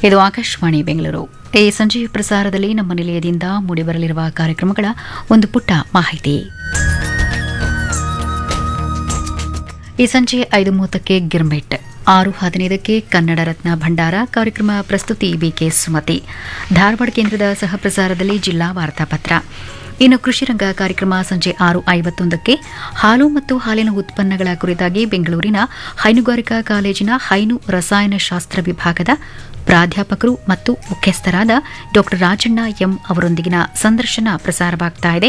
ಇದು ಆಕಾಶವಾಣಿ ಬೆಂಗಳೂರು ಈ ಸಂಜೆಯ ಪ್ರಸಾರದಲ್ಲಿ ನಮ್ಮ ನಿಲಯದಿಂದ ಮೂಡಿಬರಲಿರುವ ಕಾರ್ಯಕ್ರಮಗಳ ಒಂದು ಪುಟ್ಟ ಮಾಹಿತಿ ಈ ಸಂಜೆ ಐದು ಮೂವತ್ತಕ್ಕೆ ಗಿರ್ಮೆಟ್ ಆರು ಹದಿನೈದಕ್ಕೆ ಕನ್ನಡ ರತ್ನ ಭಂಡಾರ ಕಾರ್ಯಕ್ರಮ ಪ್ರಸ್ತುತಿ ಬಿಕೆ ಸುಮತಿ ಧಾರವಾಡ ಕೇಂದ್ರದ ಸಹ ಪ್ರಸಾರದಲ್ಲಿ ಜಿಲ್ಲಾ ವಾರ್ತಾಪತ್ರ ಇನ್ನು ಕೃಷಿ ರಂಗ ಕಾರ್ಯಕ್ರಮ ಸಂಜೆ ಆರು ಐವತ್ತೊಂದಕ್ಕೆ ಹಾಲು ಮತ್ತು ಹಾಲಿನ ಉತ್ಪನ್ನಗಳ ಕುರಿತಾಗಿ ಬೆಂಗಳೂರಿನ ಹೈನುಗಾರಿಕಾ ಕಾಲೇಜಿನ ಹೈನು ರಸಾಯನಶಾಸ್ತ್ರ ವಿಭಾಗದ ಪ್ರಾಧ್ಯಾಪಕರು ಮತ್ತು ಮುಖ್ಯಸ್ಥರಾದ ಡಾ ರಾಜಣ್ಣ ಎಂ ಅವರೊಂದಿಗಿನ ಸಂದರ್ಶನ ಪ್ರಸಾರವಾಗ್ತಾ ಇದೆ